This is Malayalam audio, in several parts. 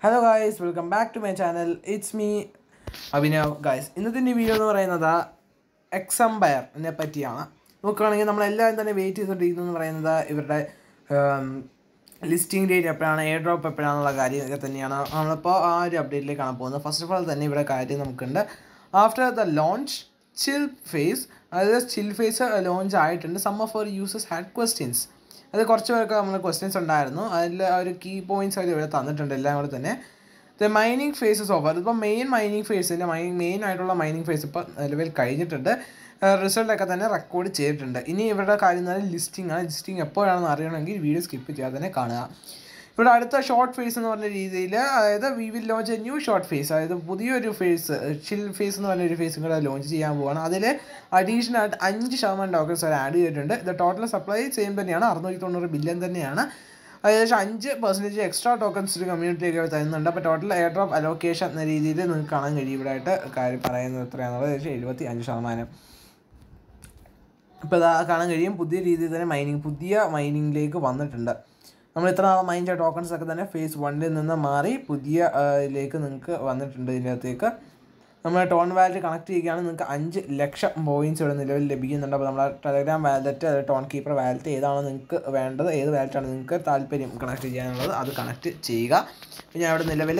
hello guys welcome back to my channel it's me Abhinav guys ഇന്നത്തെ ഈ വീഡിയോ എന്ന് പറയുന്നത് എക്സംപയറിനെ പറ്റിയാണ് നോക്കുകയാണെങ്കിൽ നമ്മളെല്ലാവരും തന്നെ വെയിറ്റ് ചെയ്തുകൊണ്ടിരിക്കുന്നത് പറയുന്നത് ഇവരുടെ ലിസ്റ്റിംഗ് ഡേറ്റ് എപ്പോഴാണ് എയർ ഡ്രോപ്പ് എപ്പോഴാണെന്നുള്ള കാര്യമൊക്കെ തന്നെയാണ് നമ്മളിപ്പോൾ ആ ഒരു അപ്ഡേറ്റിലേക്കാണ് പോകുന്നത് ഫസ്റ്റ് ഓഫ് ഓൾ തന്നെ ഇവിടെ കാര്യം നമുക്കുണ്ട് after the launch chill phase അതായത് ചിൽ ഫേസ് ലോഞ്ച് ആയിട്ടുണ്ട് some of our users had questions അത് കുറച്ച് പേർക്ക് നമ്മൾ ക്വസ്റ്റ്യൻസ് ഉണ്ടായിരുന്നു അതിൽ ഒരു കീ പോയിന്റ്സ് അവർ ഇവിടെ തന്നിട്ടുണ്ട് എല്ലാം കൂടെ തന്നെ ദ മൈനിങ് ഫേസസ് ഓവർ ഇപ്പോൾ മെയിൻ മൈനിങ് ഫേസിൻ്റെ മൈൻ മെയിൻ ആയിട്ടുള്ള മൈനിങ് ഫേസ് ഇപ്പോൾ നിലവിൽ കഴിഞ്ഞിട്ടുണ്ട് റിസൾട്ടൊക്കെ തന്നെ റെക്കോർഡ് ചെയ്തിട്ടുണ്ട് ഇനി ഇവരുടെ കാര്യം എന്ന് പറഞ്ഞാൽ ലിസ്റ്റിംഗ് ആണ് ലിസ്റ്റിംഗ് എപ്പോഴാണെന്ന് അറിയണമെങ്കിൽ വീഡിയോ സ്കിപ്പ് ചെയ്യാതെ തന്നെ കാണുക ഇവിടെ അടുത്ത ഷോർട്ട് ഫേസ് എന്ന് പറഞ്ഞ രീതിയിൽ അതായത് we will launch a new short phase അതായത് പുതിയൊരു ഫേസ് ചിൽ ഫേസ് എന്ന് പറഞ്ഞ ഒരു ഫേസും കൂടെ ലോഞ്ച് ചെയ്യാൻ പോവാണ് അതിൽ അഡീഷണൽ ആയിട്ട് അഞ്ച് ശതമാനം ടോക്കൺസ് അവർ ആഡ് ചെയ്തിട്ടുണ്ട് ഇത് ടോട്ടൽ സപ്ലൈ സെയിം തന്നെയാണ് അറുന്നൂറ്റി തൊണ്ണൂറ് ബില്യൺ തന്നെയാണ് ഏകദേശം അഞ്ച് പെർസെൻറ്റേജ് എക്സ്ട്രാ ടോക്കൺസ് കമ്മ്യൂണിറ്റിയൊക്കെ തരുന്നുണ്ട് അപ്പോൾ ടോട്ടൽ എയർ ഡ്രോപ്പ് അലോക്കേഷൻ എന്ന രീതിയിൽ നിങ്ങൾക്ക് കാണാൻ കഴിയും ഇവിടെ ആയിട്ട് കാര്യം പറയുന്നത് എത്രയാണെന്നുള്ളത് ഏകദേശം എഴുപത്തി അഞ്ച് ശതമാനം ഇപ്പോൾ ഇതാ കാണാൻ കഴിയും പുതിയ രീതിയിൽ തന്നെ മൈനിങ് പുതിയ മൈനിങ്ങിലേക്ക് വന്നിട്ടുണ്ട് നമ്മൾ ഇത്ര നാളെ മൈൻ ചെയ്ത ടോക്കൺസ് ഒക്കെ തന്നെ ഫേസ് വണ്ണിൽ നിന്ന് മാറി പുതിയ ഇതിലേക്ക് നിങ്ങൾക്ക് വന്നിട്ടുണ്ട് ഇതിനകത്തേക്ക് നമ്മൾ ടോൺ വാലറ്റ് കണക്ട് ചെയ്യുകയാണ് നിങ്ങൾക്ക് അഞ്ച് ലക്ഷം പോയിൻറ്റ്സ് ഇവിടെ നിലവിൽ ലഭിക്കുന്നുണ്ട് അപ്പോൾ നമ്മുടെ Telegram wallet Tonkeeper wallet ഏതാണോ നിങ്ങൾക്ക് വേണ്ടത് ഏത് വാലറ്റാണ് നിങ്ങൾക്ക് താല്പര്യം കണക്ട് ചെയ്യാനുള്ളത് അത് കണക്ട് ചെയ്യുക ഞാൻ ഇവിടെ നിലവിൽ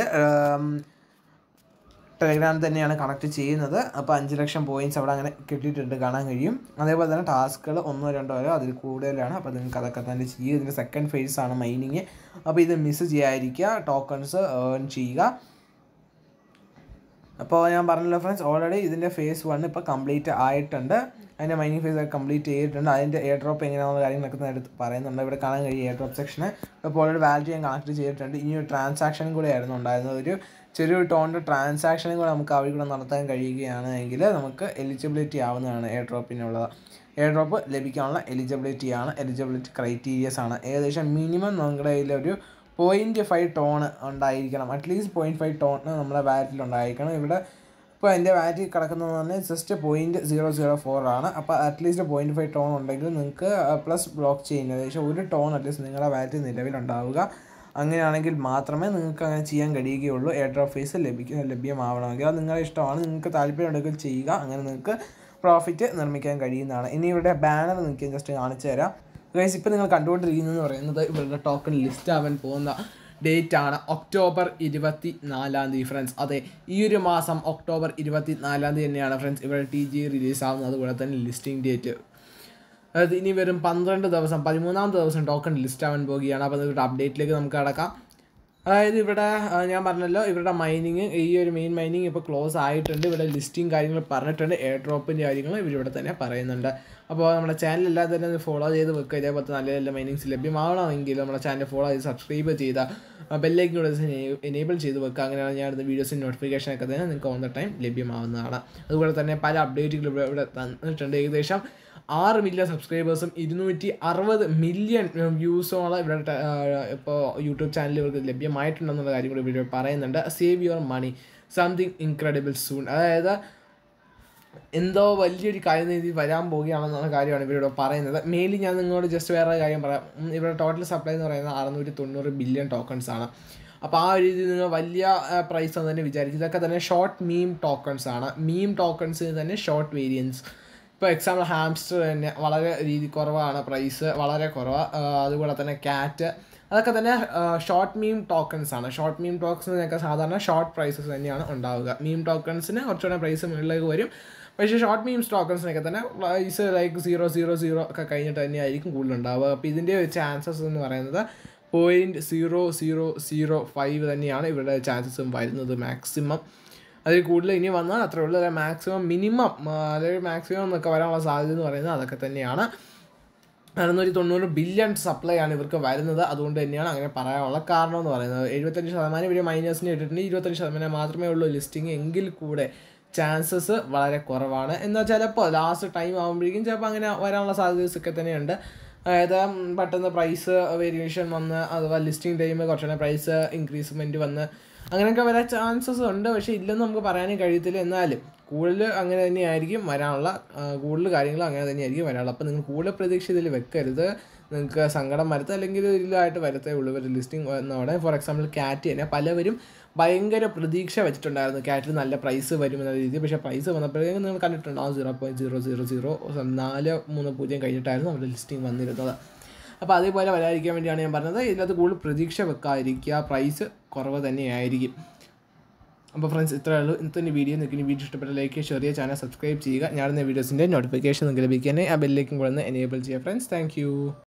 ടെലഗ്രാം തന്നെയാണ് കണക്ട് ചെയ്യുന്നത് അപ്പോൾ അഞ്ച് ലക്ഷം പോയിൻറ്റ്സ് അവിടെ അങ്ങനെ കിട്ടിയിട്ടുണ്ട് കാണാൻ കഴിയും അതേപോലെ തന്നെ ടാസ്കുകൾ ഒന്നോ രണ്ടോ വരെ അതിൽ കൂടുതലാണ് അപ്പോൾ നിങ്ങൾക്ക് അതൊക്കെ തന്നെ ചെയ്യുക ഇതിൻ്റെ സെക്കൻഡ് ഫേസ് ആണ് മൈനിങ് അപ്പോൾ ഇത് മിസ് ചെയ്യാതിരിക്കുക ടോക്കൺസ് ഏൺ ചെയ്യുക അപ്പോൾ ഞാൻ പറഞ്ഞല്ലോ ഫ്രണ്ട്സ് ഓൾറെഡി ഇതിൻ്റെ ഫേസ് വൺ ഇപ്പോൾ കംപ്ലീറ്റ് ആയിട്ടുണ്ട് അതിൻ്റെ മൈനിങ് ഫേസ് കംപ്ലീറ്റ് ചെയ്തിട്ടുണ്ട് അതിൻ്റെ എയർ ഡ്രോപ്പ് എങ്ങനെയാണെന്ന കാര്യങ്ങളൊക്കെ നേരത്തെ പറയുന്നുണ്ട് ഇവിടെ കാണാൻ കഴിയും എയർ ഡ്രോപ്പ് സെക്ഷന് ഇപ്പോൾ ഓൾറെഡി വാലിറ്റി ഞാൻ കണക്ട് ചെയ്തിട്ടുണ്ട് ഇനി ഒരു ട്രാൻസാക്ഷനും കൂടെ ആയിരുന്നു ഉണ്ടായിരുന്നത് ഒരു ചെറിയൊരു ടോണിൻ്റെ ട്രാൻസാക്ഷനും കൂടെ നമുക്ക് അവിടെ കൂടെ നടത്താൻ കഴിയുകയാണ് എങ്കിൽ നമുക്ക് എലിജിബിലിറ്റി ആവുന്നതാണ് എയർ ഡ്രോപ്പിനുള്ളത് എയർ ഡ്രോപ്പ് ലഭിക്കാനുള്ള എലിജിബിലിറ്റി ആണ് എലിജിബിലിറ്റി ക്രൈറ്റീരിയസ് ആണ് ഏകദേശം മിനിമം നമ്മുടെ കയ്യിൽ ഒരു പോയിൻറ്റ് ഫൈവ് ടോൺ ഉണ്ടായിരിക്കണം അറ്റ്ലീസ്റ്റ് പോയിൻറ്റ് ഫൈവ് ടോൺ നമ്മുടെ വാലറ്റിൽ ഉണ്ടായിരിക്കണം ഇവിടെ ഇപ്പോൾ എൻ്റെ വാലറ്റിൽ കിടക്കുന്നതെന്ന് പറഞ്ഞാൽ just point zero zero four ആണ് അപ്പോൾ അറ്റ്ലീസ്റ്റ് പോയിൻറ്റ് ഫൈവ് ടോൺ ഉണ്ടെങ്കിൽ നിങ്ങൾക്ക് പ്ലസ് ബ്ലോക്ക് ചെയ്യുന്ന ഏകദേശം ഒരു ടോൺ അറ്റ്ലീസ്റ്റ് നിങ്ങളുടെ വാലറ്റിൽ നിലവിലുണ്ടാവുക അങ്ങനെയാണെങ്കിൽ മാത്രമേ നിങ്ങൾക്ക് അങ്ങനെ ചെയ്യാൻ കഴിയുകയുള്ളൂ എയർ ഡ്രോപ്പ് ഫേസ് ലഭിക്കുന്ന ലഭ്യമാവണമെങ്കിൽ അത് നിങ്ങളുടെ ഇഷ്ടമാണ് നിങ്ങൾക്ക് താല്പര്യമുണ്ടെങ്കിൽ ചെയ്യുക അങ്ങനെ നിങ്ങൾക്ക് പ്രോഫിറ്റ് നിർമ്മിക്കാൻ കഴിയുന്നതാണ് ഇനി ഇവിടെ ബാനർ നിങ്ങൾക്ക് ജസ്റ്റ് കാണിച്ചു തരാം ഗൈസ് ഇപ്പോൾ നിങ്ങൾ കണ്ടുകൊണ്ടിരിക്കുന്നതെന്ന് പറയുന്നത് ഇവരുടെ ടോക്കൺ ലിസ്റ്റ് ആവാൻ പോകുന്ന ഡേറ്റ് ആണ് ഒക്ടോബർ ഇരുപത്തി നാലാം തീയതി ഫ്രണ്ട്സ് അതെ ഈ ഒരു മാസം ഒക്ടോബർ ഇരുപത്തി നാലാം തീയതി തന്നെയാണ് ഫ്രണ്ട്സ് ഇവരുടെ ടി ജി റിലീസ് ആവുന്നത് അതുപോലെ തന്നെ ലിസ്റ്റിംഗ് ഡേറ്റ് അതായത് ഇനി വരും പന്ത്രണ്ട് ദിവസം പതിമൂന്നാമത്തെ ദിവസം ടോക്കൺ ലിസ്റ്റ് ആവാൻ പോവുകയാണ് അപ്പോൾ ഇവരുടെ അപ്ഡേറ്റിലേക്ക് നമുക്ക് കടക്കാം അതായത് ഇവിടെ ഞാൻ പറഞ്ഞല്ലോ ഇവരുടെ മൈനിങ് ഈ ഒരു മെയിൻ മൈനിങ് ഇപ്പോൾ ക്ലോസ് ആയിട്ടുണ്ട് ഇവിടെ ലിസ്റ്റിംഗ് കാര്യങ്ങൾ പറഞ്ഞിട്ടുണ്ട് എയർ ഡ്രോപ്പിൻ്റെ കാര്യങ്ങൾ ഇവരിവിടെ തന്നെ പറയുന്നുണ്ട് അപ്പോൾ നമ്മുടെ ചാനൽ എല്ലാം തന്നെ ഒന്ന് ഫോളോ ചെയ്ത് വെക്കുക ഇതേപോലത്തെ നല്ല നല്ല മൈനിങ്സ് ലഭ്യമാവണമെങ്കിൽ നമ്മുടെ ചാനൽ ഫോളോ ചെയ്ത് സബ്സ്ക്രൈബ് ചെയ്ത ബെല്ലേക്ക് കൂടെ എനേബിൾ ചെയ്ത് വെക്കുക അങ്ങനെയാണ് ഞാൻ അടുത്ത വീഡിയോസിൻ്റെ നോട്ടിഫിക്കേഷൻ ഒക്കെ തന്നെ നിങ്ങൾക്ക് ഓൺ ദ ടൈം ലഭ്യമാവുന്നതാണ് അതുപോലെ തന്നെ പല അപ്ഡേറ്റുകൾ ഇവിടെ ഇവിടെ തന്നിട്ടുണ്ട് ഏകദേശം ആറ് മില്യൺ സബ്സ്ക്രൈബേഴ്സും ഇരുന്നൂറ്റി അറുപത് മില്യൺ വ്യൂസോളം ഇവരുടെ ഇപ്പോൾ യൂട്യൂബ് ചാനലിൽ ഇവർക്ക് ലഭ്യമായിട്ടുണ്ടെന്നുള്ള കാര്യം കൂടി ഇവർ പറയുന്നുണ്ട് save your money something incredible soon അതായത് എന്തോ വലിയൊരു കാര്യനീതി വരാൻ പോവുകയാണെന്നുള്ള കാര്യമാണ് ഇവരോട് പറയുന്നത് മെയിൻലി ഞാൻ നിങ്ങളോട് ജസ്റ്റ് വേറെ കാര്യം പറയാം ഇവരുടെ ടോട്ടൽ സപ്ലൈ എന്ന് പറയുന്നത് അറുന്നൂറ്റി തൊണ്ണൂറ് ബില്യൺ ടോക്കൺസ് ആണ് അപ്പോൾ ആ ഒരു രീതിയിൽ നിങ്ങൾ വലിയ പ്രൈസ് എന്ന് തന്നെ വിചാരിക്കും ഇതൊക്കെ തന്നെ ഷോർട്ട് മീം ടോക്കൺസ് ആണ് മീം ടോക്കൺസിന് തന്നെ ഷോർട്ട് വേരിയൻസ് ഇപ്പോൾ എക്സാമ്പിൾ ഹാംസ്റ്റർ തന്നെ വളരെ രീതി കുറവാണ് പ്രൈസ് വളരെ കുറവ് അതുപോലെ തന്നെ ക്യാറ്റ് അതൊക്കെ തന്നെ ഷോർട്ട് മീം ടോക്കൺസ് ആണ് ഷോർട്ട് മീം ടോക്കൺസിനൊക്കെ സാധാരണ ഷോർട്ട് പ്രൈസസ് തന്നെയാണ് ഉണ്ടാവുക മീം ടോക്കൺസിന് കുറച്ചുകൂടെ പ്രൈസ് മുകളിലേക്ക് വരും പക്ഷേ ഷോർട്ട് മീംസ് ടോക്കൺസിനൊക്കെ തന്നെ price like zero zero zero ഒക്കെ കഴിഞ്ഞിട്ട് തന്നെയായിരിക്കും കൂടുതലുണ്ടാവുക അപ്പോൾ ഇതിൻ്റെ ചാൻസസ് എന്ന് പറയുന്നത് point zero zero zero five തന്നെയാണ് ഇവരുടെ ചാൻസസും വരുന്നത് മാക്സിമം അതിൽ കൂടുതൽ ഇനി വന്നാൽ അത്രേ ഉള്ളൂ അതായത് മാക്സിമം മിനിമം അതായത് മാക്സിമം എന്നൊക്കെ വരാനുള്ള സാധ്യത എന്ന് പറയുന്നത് അതൊക്കെ തന്നെയാണ് അറുന്നൂറ്റി തൊണ്ണൂറ് ബില്യൺ സപ്ലൈ ആണ് ഇവർക്ക് വരുന്നത് അതുകൊണ്ട് തന്നെയാണ് അങ്ങനെ പറയാനുള്ള കാരണം എന്ന് പറയുന്നത് എഴുപത്തഞ്ച് ശതമാനം ഇവർ മൈനസിന് ഇട്ടിട്ടുണ്ട് ഇരുപത്തഞ്ച് ശതമാനം മാത്രമേ ഉള്ളൂ ലിസ്റ്റിംഗ് എങ്കിൽ കൂടെ ചാൻസസ് വളരെ കുറവാണ് എന്നാൽ ചിലപ്പോൾ ലാസ്റ്റ് ടൈം ആകുമ്പോഴേക്കും ചിലപ്പോൾ അങ്ങനെ വരാനുള്ള സാധ്യതസ് ഒക്കെ തന്നെയുണ്ട് അതായത് പെട്ടെന്ന് പ്രൈസ് വേരിയേഷൻ വന്ന് അഥവാ ലിസ്റ്റിംഗ് ടൈം കുറച്ചുകൂടെ പ്രൈസ് ഇൻക്രീസ്മെൻറ്റ് വന്ന് അങ്ങനെയൊക്കെ വരാൻ ചാൻസസ് ഉണ്ട് പക്ഷേ ഇല്ലെന്ന് നമുക്ക് പറയാനും കഴിയത്തില്ല എന്നാലും കൂടുതൽ അങ്ങനെ തന്നെയായിരിക്കും വരാനുള്ള കൂടുതൽ കാര്യങ്ങൾ അങ്ങനെ തന്നെയായിരിക്കും വരാനുള്ളത് അപ്പോൾ നിങ്ങൾ കൂടുതൽ പ്രതീക്ഷ ഇതിൽ വെക്കരുത് നിങ്ങൾക്ക് സങ്കടം വരത്ത അല്ലെങ്കിൽ ഇല്ലായിട്ട് വരത്തേ ഉള്ളൂ ഇവർ ലിസ്റ്റിംഗ് വന്നവിടെ ഫോർ എക്സാമ്പിൾ ക്യാറ്റ് തന്നെ പലവരും ഭയങ്കര പ്രതീക്ഷ വെച്ചിട്ടുണ്ടായിരുന്നു ക്യാറ്റിൽ നല്ല പ്രൈസ് വരും എന്ന രീതിയിൽ പക്ഷേ പ്രൈസ് വന്നപ്പോഴേക്കും നിങ്ങൾ കണ്ടിട്ടുണ്ടാവും zero point zero zero zero നാല് മൂന്ന് പൂജ്യം കഴിഞ്ഞിട്ടായിരുന്നു അവരുടെ ലിസ്റ്റിംഗ് വന്നിരുന്നത് അപ്പോൾ അതേപോലെ വരാതിരിക്കാൻ വേണ്ടിയാണ് ഞാൻ പറഞ്ഞത് ഇതിനകത്ത് കൂടുതൽ പ്രതീക്ഷ വെക്കാതിരിക്കുക പ്രൈസ് കുറവ് തന്നെയായിരിക്കും അപ്പോൾ ഫ്രണ്ട്സ് ഇത്രയേ ഉള്ളൂ ഇന്നത്തെ വീഡിയോ നിങ്ങൾക്ക് വീഡിയോ ഇഷ്ടപ്പെട്ട ലൈക്ക് ഷെയർ ചെയ്യുക ചാനൽ സബ്സ്ക്രൈബ് ചെയ്യുക ഞാനിന്ന വീഡിയോസിൻ്റെ നോട്ടിഫിക്കേഷൻ നിങ്ങൾക്ക് ലഭിക്കാനേ ആ ബെല്ലിലേക്കും കൂടെ ഒന്ന് എനേബിൾ ചെയ്യുക ഫ്രണ്ട്സ് താങ്ക്